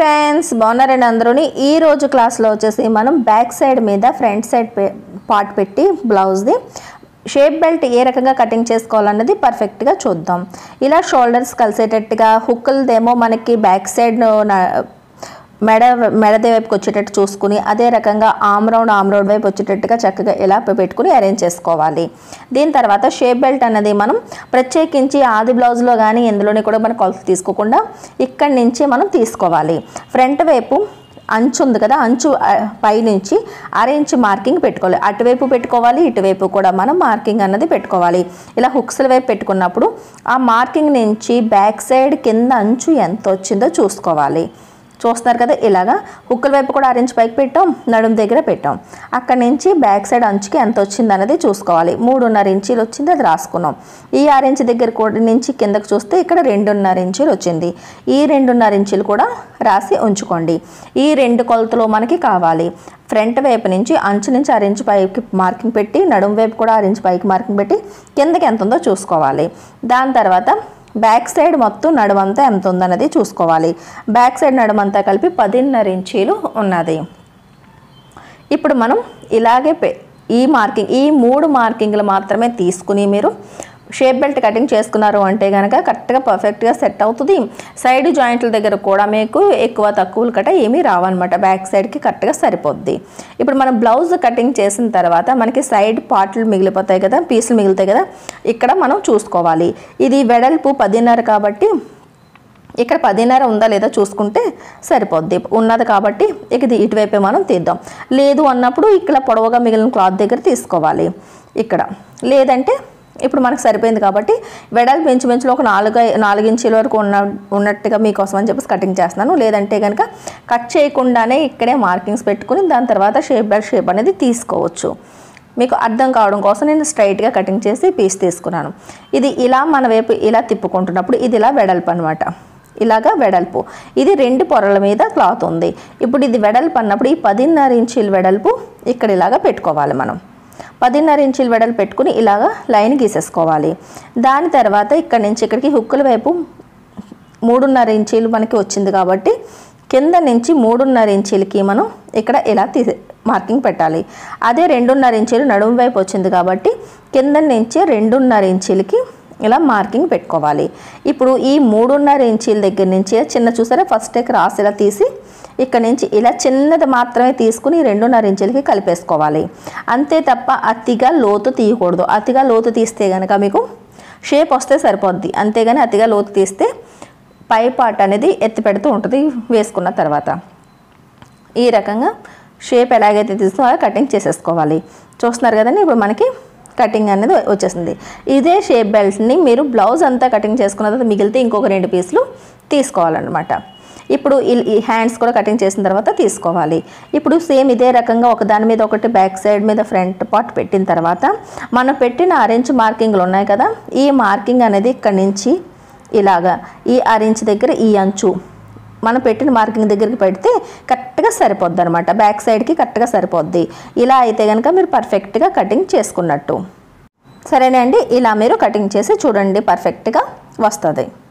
friends బాగున్నారండి అందరూని ఈ రోజు క్లాస్లో వచ్చేసి మనం బ్యాక్ సైడ్ మీద ఫ్రంట్ సైడ్ పార్ట్ పెట్టి బ్లౌజ్ది షేప్ బెల్ట్ ఏ రకంగా కటింగ్ చేసుకోవాలన్నది పర్ఫెక్ట్గా చూద్దాం ఇలా షోల్డర్స్ కలిసేటట్టుగా హుక్కులదేమో మనకి బ్యాక్ సైడ్ మెడ మెడదే వైపుకి వచ్చేటట్టు చూసుకుని అదే రకంగా ఆమ్ రౌండ్ ఆమ్ రౌండ్ వైపు వచ్చేటట్టుగా చక్కగా ఇలా పెట్టుకుని అరేంజ్ చేసుకోవాలి దీని తర్వాత షేప్ బెల్ట్ అనేది మనం ప్రత్యేకించి ఆది బ్లౌజ్లో కానీ ఎందులోనే కూడా మనం కొలత తీసుకోకుండా ఇక్కడి నుంచి మనం తీసుకోవాలి ఫ్రంట్ వైపు అంచు ఉంది కదా అంచు ఆ, పైనుంచి అర ఇంచు మార్కింగ్ పెట్టుకోవాలి అటువైపు పెట్టుకోవాలి ఇటువైపు కూడా మనం మార్కింగ్ అన్నది పెట్టుకోవాలి ఇలా హుక్స్ల వైపు పెట్టుకున్నప్పుడు ఆ మార్కింగ్ నుంచి బ్యాక్ సైడ్ కింద అంచు ఎంత వచ్చిందో చూసుకోవాలి చూస్తున్నారు కదా ఇలాగా హుక్కుల వైపు కూడా ఆరెంజ్ పైకి పెట్టాం నడుం దగ్గర పెట్టాం అక్కడి నుంచి బ్యాక్ సైడ్ అంచుకి ఎంత వచ్చింది అనేది చూసుకోవాలి మూడున్నర ఇంచీలు వచ్చింది అది రాసుకున్నాం ఈ ఆరెంజ్ దగ్గర కూడా నుంచి కిందకు చూస్తే ఇక్కడ రెండున్నర ఇంచీలు వచ్చింది ఈ రెండున్నర ఇంచీలు కూడా రాసి ఉంచుకోండి ఈ రెండు కొలతలు మనకి కావాలి ఫ్రంట్ వైపు నుంచి అంచు నుంచి ఆరెంజ్ పైకి మార్కింగ్ పెట్టి నడుం వైపు కూడా ఆరెంజ్ పైకి మార్కింగ్ పెట్టి కిందకి ఎంత ఉందో చూసుకోవాలి దాని తర్వాత బ్యాక్ సైడ్ మొత్తం నడుమంతా ఎంత ఉందన్నది చూసుకోవాలి బ్యాక్ సైడ్ నడుమంతా కలిపి పదిన్నర ఇంచీలు ఉన్నది ఇప్పుడు మనం ఇలాగే పె- ఈ మార్కింగ్ ఈ మూడు మార్కింగ్లు మాత్రమే తీసుకుని మీరు షేప్ బెల్ట్ కటింగ్ చేసుకున్నారు అంటే కనుక కరెక్ట్గా పర్ఫెక్ట్గా సెట్ అవుతుంది సైడ్ జాయింట్ల దగ్గర కూడా మీకు ఎక్కువ తక్కువలు కట్ట ఏమీ రావన్నమాట బ్యాక్ సైడ్కి కరెక్ట్గా సరిపోద్ది ఇప్పుడు మనం బ్లౌజ్ కటింగ్ చేసిన తర్వాత మనకి సైడ్ పార్ట్లు మిగిలిపోతాయి కదా పీసులు మిగులుతాయి కదా ఇక్కడ మనం చూసుకోవాలి ఇది వెడల్పు పదిన్నర కాబట్టి ఇక్కడ పదిన్నర ఉందా లేదా చూసుకుంటే సరిపోద్ది ఉన్నది కాబట్టి ఇక ఇది ఇటువైపే మనం తీద్దాం లేదు అన్నప్పుడు ఇక్కడ పొడవుగా మిగిలిన క్లాత్ దగ్గర తీసుకోవాలి ఇక్కడ లేదంటే ఇప్పుడు మనకు సరిపోయింది కాబట్టి వెడల్పు ఇంచుమించులో ఒక నాలుగు నాలుగు ఇంచుల వరకు ఉన్న ఉన్నట్టుగా మీకోసం అని చెప్పేసి కటింగ్ చేస్తున్నాను లేదంటే కనుక కట్ చేయకుండానే ఇక్కడే మార్కింగ్స్ పెట్టుకుని దాని తర్వాత షేప్ బై షేప్ అనేది తీసుకోవచ్చు మీకు అర్థం కావడం కోసం నేను స్ట్రైట్గా కటింగ్ చేసి పీస్ తీసుకున్నాను ఇది ఇలా మన వైపు ఇలా తిప్పుకుంటున్నప్పుడు ఇది ఇలా వెడల్పు అనమాట ఇలాగా వెడల్పు ఇది రెండు పొరల మీద క్లాత్ ఉంది ఇప్పుడు ఇది వెడల్పు అన్నప్పుడు ఈ పదిన్నర ఇంచీల వెడల్పు ఇక్కడ ఇలాగా పెట్టుకోవాలి మనం పదిన్నర ఇంచీల వెడల్పు పెట్టుకుని ఇలాగా లైన్ గీసేసుకోవాలి దాని తర్వాత ఇక్కడ నుంచి ఇక్కడికి హుక్కుల వైపు మూడున్నర ఇంచీలు మనకి వచ్చింది కాబట్టి కింద నుంచి మూడున్నర ఇంచీలకి మనం ఇక్కడ ఇలా తీసే మార్కింగ్ పెట్టాలి అదే రెండున్నర ఇంచీలు నడుము వైపు వచ్చింది కాబట్టి కింద నుంచి రెండున్నర ఇంచీలకి ఇలా మార్కింగ్ పెట్టుకోవాలి ఇప్పుడు ఈ మూడున్నర ఇంచీల దగ్గర నుంచి చిన్న చూసారా ఫస్ట్ క్రాస్ ఇలా తీసి ఇక్కడ నుంచి ఇలా చిన్నది మాత్రమే తీసుకుని రెండున్నర ఇంచులకి కలిపేసుకోవాలి అంతే తప్ప అతిగా లోతు తీయకూడదు అతిగా లోతు తీస్తే కనుక మీకు షేప్ వస్తే సరిపోద్ది అంతేగాని అతిగా లోతు తీస్తే పై పార్ట్ అనేది ఎత్తి పెడుతూ ఉంటుంది వేసుకున్న తర్వాత ఈ రకంగా షేప్ ఎలాగైతే తీసుకున్నా అలా కటింగ్ చేసేసుకోవాలి చూస్తున్నారు కదండి ఇప్పుడు మనకి కటింగ్ అనేది వచ్చేసింది ఇదే షేప్ బెల్ట్ని మీరు బ్లౌజ్ అంతా కటింగ్ చేసుకున్న తర్వాత మిగిలితే ఇంకొక రెండు పీసులు తీసుకోవాలన్నమాట ఇప్పుడు ఈ- ఈ హ్యాండ్స్ కూడా కటింగ్ చేసిన తర్వాత తీసుకోవాలి ఇప్పుడు సేమ్ ఇదే రకంగా ఒక దాని మీద ఒకటి బ్యాక్ సైడ్ మీద ఫ్రంట్ పార్ట్ పెట్టిన తర్వాత మనం పెట్టిన ఆరెంజ్ మార్కింగ్లు ఉన్నాయి కదా ఈ మార్కింగ్ అనేది ఇక్కడి నుంచి ఇలాగా ఈ ఆరెంజ్ దగ్గర ఈ అంచు మనం పెట్టిన మార్కింగ్ దగ్గరికి పెడితే కరెక్ట్గా సరిపోద్ది అనమాట బ్యాక్ సైడ్కి కరెక్ట్గా సరిపోద్ది ఇలా అయితే కనుక మీరు పర్ఫెక్ట్గా కటింగ్ చేసుకున్నట్టు సరేనండి ఇలా మీరు కటింగ్ చేసి చూడండి పర్ఫెక్ట్గా వస్తుంది